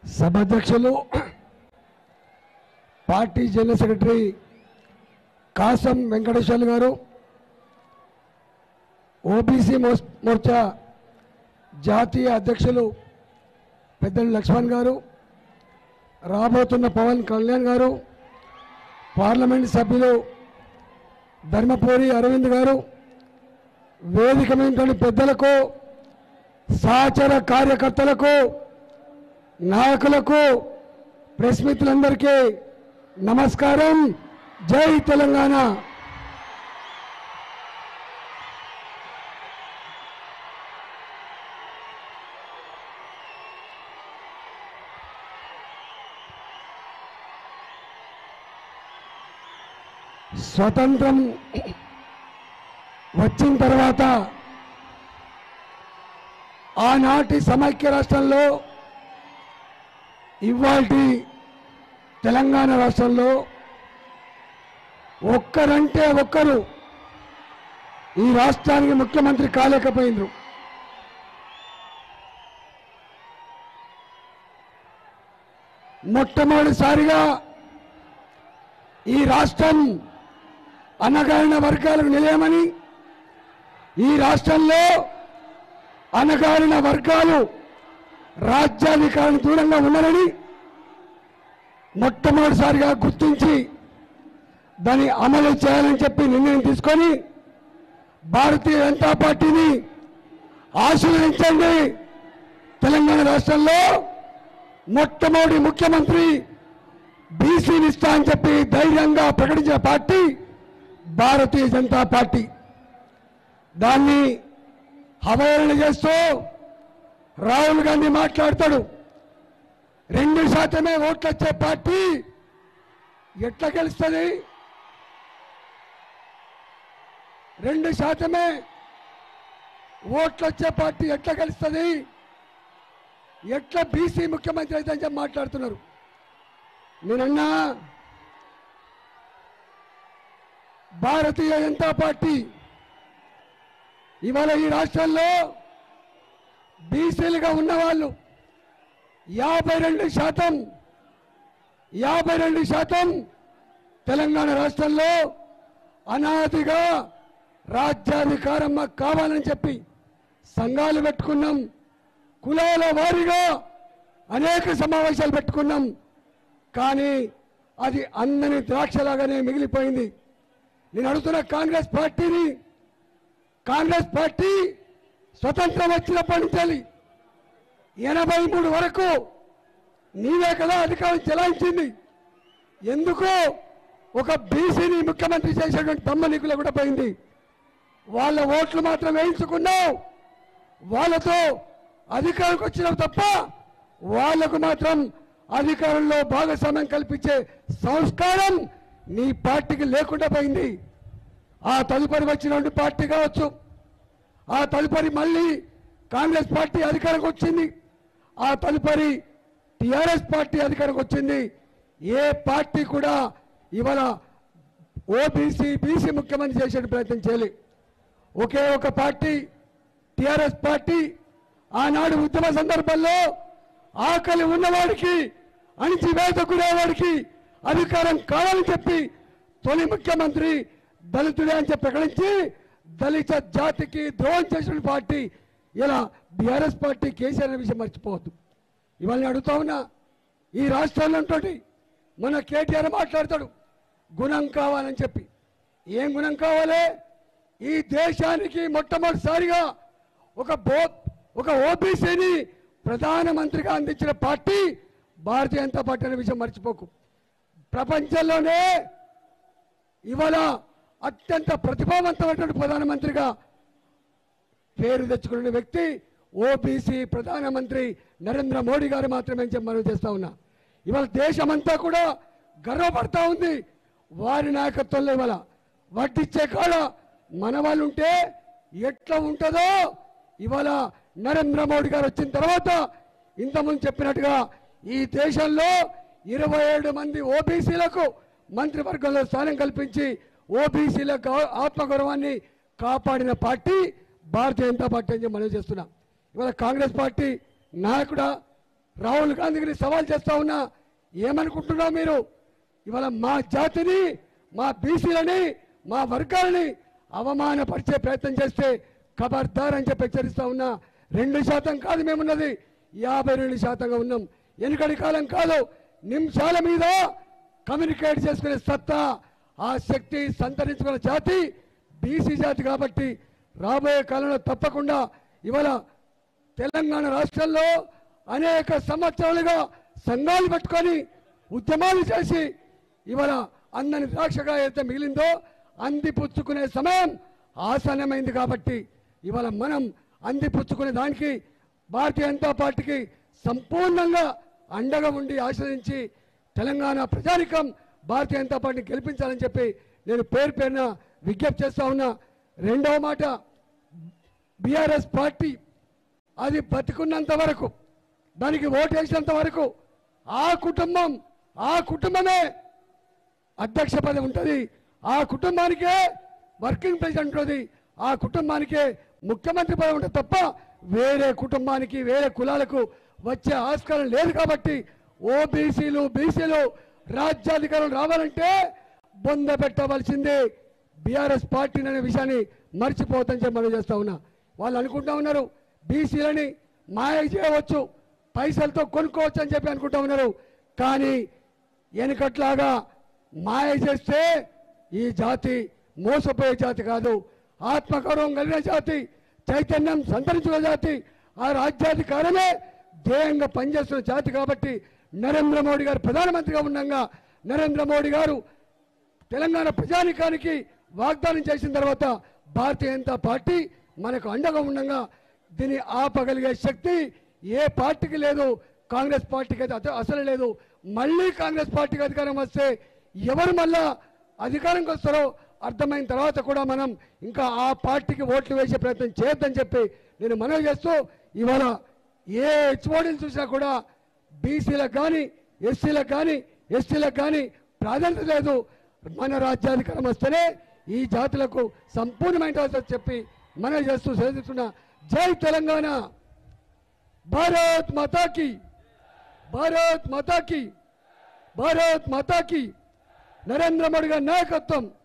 సభాధ్యక్షులు party general secretary Kasam Venkateswarlu గారు OBC మోస్- మోర్చా జాతీయ అధ్యక్షులు పెద్దలు లక్ష్మణ్ గారు రాబోతున్న పవన్ కళ్యాణ్ గారు పార్లమెంట్ సభ్యులు ధర్మపురి అరవింద్ గారు వేదిక మీద పెద్దలకు సహచర కార్యకర్తలకు నాయకులకు ప్రెస్ మిత్రులందరికీ నమస్కారం జై తెలంగాణ స్వతంత్రం వచ్చిన తర్వాత ఆనాటి సమైక్య రాష్ట్రంలో ఇవాల్టి తెలంగాణ రాష్ట్రంలో ఒక్కరంటే ఒక్కరు ఈ రాష్ట్రానికి ముఖ్యమంత్రి కాలేకపోయినరు మొట్టమొదటిసారిగా ఈ రాష్ట్రం అనగారిన వర్గాలకు నిలయమని ఈ రాష్ట్రంలో అనగారిన వర్గాలు రాజ్యాధికారం దూరంగా ఉన్నారని మొట్టమొదటిసారిగా గుర్తించి దాన్ని అమలు చేయాలని చెప్పి నిర్ణయం తీసుకొని భారతీయ జనతా పార్టీని ఆశీర్వదించండి తెలంగాణ రాష్ట్రంలో మొట్టమొదటి ముఖ్యమంత్రి బీసీని ఇస్తా అని చెప్పి ధైర్యంగా ప్రకటించిన పార్టీ భారతీయ జనతా పార్టీ దాన్ని అవహేళన చేస్తూ రాహుల్ గాంధీ మాట్లాడతాడు రెండు శాతమే ఓట్లు వచ్చే పార్టీ ఎట్లా గెలుస్తుంది రెండు శాతమే ఓట్లు వచ్చే పార్టీ ఎట్లా గెలుస్తుంది ఎట్లా బీసీ ముఖ్యమంత్రి అయితే అని చెప్పి మాట్లాడుతున్నారు నేనన్నా భారతీయ జనతా పార్టీ ఇవాళ ఈ రాష్ట్రంలో బీసీలుగా ఉన్నవాళ్ళు యాభై రెండు శాతం యాభై రెండు శాతం తెలంగాణ రాష్ట్రంలో అనాదిగా రాజ్యాధికారం మాకు కావాలని చెప్పి సంఘాలు పెట్టుకున్నాం కులాల వారీగా అనేక సమావేశాలు పెట్టుకున్నాం కానీ అది అందని ద్రాక్షలాగానే మిగిలిపోయింది నేను అడుగుతున్న కాంగ్రెస్ పార్టీని కాంగ్రెస్ పార్టీ స్వతంత్రం వచ్చినప్పటి నుంచి ఎనభై మూడు వరకు నీవే కదా అధికారం చెలాయించింది ఎందుకు ఒక బీసీని ముఖ్యమంత్రి చేసేటువంటి తమ్మ నీకులో కూడా పోయింది వాళ్ళ ఓట్లు మాత్రం వేయించుకున్నావు వాళ్ళతో అధికారంకి వచ్చినావు తప్ప వాళ్లకు మాత్రం అధికారంలో భాగస్వామ్యం కల్పించే సంస్కారం నీ పార్టీకి లేకుండా పోయింది ఆ తదుపరి వచ్చినటువంటి పార్టీ కావచ్చు ఆ తదుపరి మళ్ళీ కాంగ్రెస్ పార్టీ అధికారంకి వచ్చింది ఆ తదుపరి టిఆర్ఎస్ పార్టీ అధికారంకి వచ్చింది ఏ పార్టీ కూడా ఇవాళ ఓబీసీ బీసీ ముఖ్యమంత్రి చేసే ప్రయత్నం చేయలే ఒకే ఒక పార్టీ టిఆర్ఎస్ పార్టీ ఆనాడు ఉద్యమ సందర్భంలో ఆకలి ఉన్నవాడికి అణిచివేత గురేవాడికి అధికారం కావాలని చెప్పి తొలి ముఖ్యమంత్రి దళితుడే అని చెప్పి ప్రకటించి దళిత జాతికి ద్రోహం చేసిన పార్టీ ఇలా బీఆర్ఎస్ పార్టీ కేసీఆర్ అనే విషయం మర్చిపోవద్దు ఇవాళ నేను అడుగుతా ఉన్నా ఈ రాష్ట్రంలో ఉంటుంది మన కేటీఆర్ మాట్లాడతాడు గుణం కావాలని చెప్పి ఏం గుణం కావాలి ఈ దేశానికి మొట్టమొదటిసారిగా ఒక బో ఒక ఓబీసీని ప్రధానమంత్రిగా అందించిన పార్టీ భారతీయ జనతా పార్టీ అనే విషయం మర్చిపోకు ప్రపంచంలోనే ఇవాళ అత్యంత ప్రతిభావంతమైనటువంటి ప్రధానమంత్రిగా పేరు తెచ్చుకున్న వ్యక్తి ఓబీసీ ప్రధానమంత్రి నరేంద్ర మోడీ గారు మాత్రమే అని చెప్పి మనం చేస్తా ఉన్నా ఇవాళ దేశమంతా కూడా గర్వపడతా ఉంది వారి నాయకత్వంలో ఇవాళ వడ్డిచ్చే కాడ మన వాళ్ళు ఉంటే ఎట్లా ఉంటుందో ఇవాళ నరేంద్ర మోడీ గారు వచ్చిన తర్వాత ఇంతకుముందు చెప్పినట్టుగా ఈ దేశంలో ఇరవై ఏడు మంది ఓబీసీలకు మంత్రివర్గంలో స్థానం కల్పించి ఓబీసీల గౌ- ఆత్మగౌరవాన్ని కాపాడిన పార్టీ భారతీయ జనతా పార్టీ అని చెప్పి మనం చేస్తున్నాం ఇవాళ కాంగ్రెస్ పార్టీ నాయకుడా రాహుల్ గాంధీని సవాల్ చేస్తా ఉన్నా ఏమనుకుంటున్నావు మీరు ఇవాళ మా జాతిని మా బీసీలని మా వర్గాలని అవమానపరిచే ప్రయత్నం చేస్తే ఖబర్దార్ అని చెప్పి హెచ్చరిస్తా ఉన్నా రెండు శాతం కాదు మేమున్నది యాభై రెండు శాతంగా ఉన్నాం వెనుకటి కాలం కాదు నిమిషాల మీద కమ్యూనికేట్ చేసుకునే సత్తా ఆ శక్తి సంతరించుకున్న జాతి బీసీ జాతి కాబట్టి రాబోయే కాలంలో తప్పకుండా ఇవాళ తెలంగాణ రాష్ట్రంలో అనేక సంవత్సరాలుగా సంఘాలు పెట్టుకొని ఉద్యమాలు చేసి ఇవాళ అందని ద్రాక్షగా అయితే మిగిలిందో అందిపుచ్చుకునే సమయం ఆసన్నమైంది కాబట్టి ఇవాళ మనం అందిపుచ్చుకునే దానికి భారతీయ జనతా పార్టీకి సంపూర్ణంగా అండగా ఉండి ఆశ్రయించి తెలంగాణ ప్రజానికం భారతీయ జనతా పార్టీని గెలిపించాలని చెప్పి నేను పేరు పేరున విజ్ఞప్తి చేస్తా ఉన్నా రెండవ మాట బీఆర్ఎస్ పార్టీ అది బతికున్నంత వరకు దానికి ఓటు వేసినంత వరకు ఆ కుటుంబం ఆ కుటుంబమే అధ్యక్ష పదవి ఉంటుంది ఆ కుటుంబానికే వర్కింగ్ ప్రెసిడెంట్ ఉంటుంది ఆ కుటుంబానికే ముఖ్యమంత్రి పదవి ఉంటుంది తప్ప వేరే కుటుంబానికి వేరే కులాలకు వచ్చే ఆస్కారం లేదు కాబట్టి ఓబీసీలు బీసీలు రాజ్యాధికారం రావాలంటే బొంద పెట్టవలసిందే బీఆర్ఎస్ పార్టీ అనే విషయాన్ని మర్చిపోతని చెప్పి మనం చేస్తా ఉన్నా వాళ్ళు అనుకుంటా ఉన్నారు బీసీలని మాయ చేయవచ్చు పైసలతో కొనుక్కోవచ్చు అని చెప్పి అనుకుంటా ఉన్నారు కానీ వెనుకట్లాగా మాయ చేస్తే ఈ జాతి మోసపోయే జాతి కాదు ఆత్మగౌరవం కలిగిన జాతి చైతన్యం సంతరించిన జాతి ఆ రాజ్యాధికారమే ధ్యేయంగా పనిచేస్తున్న జాతి కాబట్టి నరేంద్ర మోడీ గారు ప్రధానమంత్రిగా ఉండగా నరేంద్ర మోడీ గారు తెలంగాణ ప్రజానికానికి వాగ్దానం చేసిన తర్వాత భారతీయ జనతా పార్టీ మనకు అండగా ఉండగా దీన్ని ఆపగలిగే శక్తి ఏ పార్టీకి లేదు కాంగ్రెస్ పార్టీకి అయితే అత- అసలు లేదు మళ్ళీ కాంగ్రెస్ పార్టీకి అధికారం వస్తే ఎవరు మళ్ళా అధికారంకి వస్తారో అర్థమైన తర్వాత కూడా మనం ఇంకా ఆ పార్టీకి ఓట్లు వేసే ప్రయత్నం చేయొద్దని చెప్పి నేను మనవి చేస్తూ ఇవాళ ఏ హెచ్ఓడీని చూసినా కూడా బీసీలకు కానీ ఎస్సీలకు కానీ ఎస్టీలకు కానీ ప్రాధాన్యత లేదు మన రాజ్యాధికారం వస్తేనే ఈ జాతులకు సంపూర్ణమైన అవసరం చెప్పి మనం చేస్తూ చదువుతున్న జై తెలంగాణ భారత్ మాతాకి భారత్ మాతాకి భారత్ మాతాకి నరేంద్ర మోడీ గారి నాయకత్వం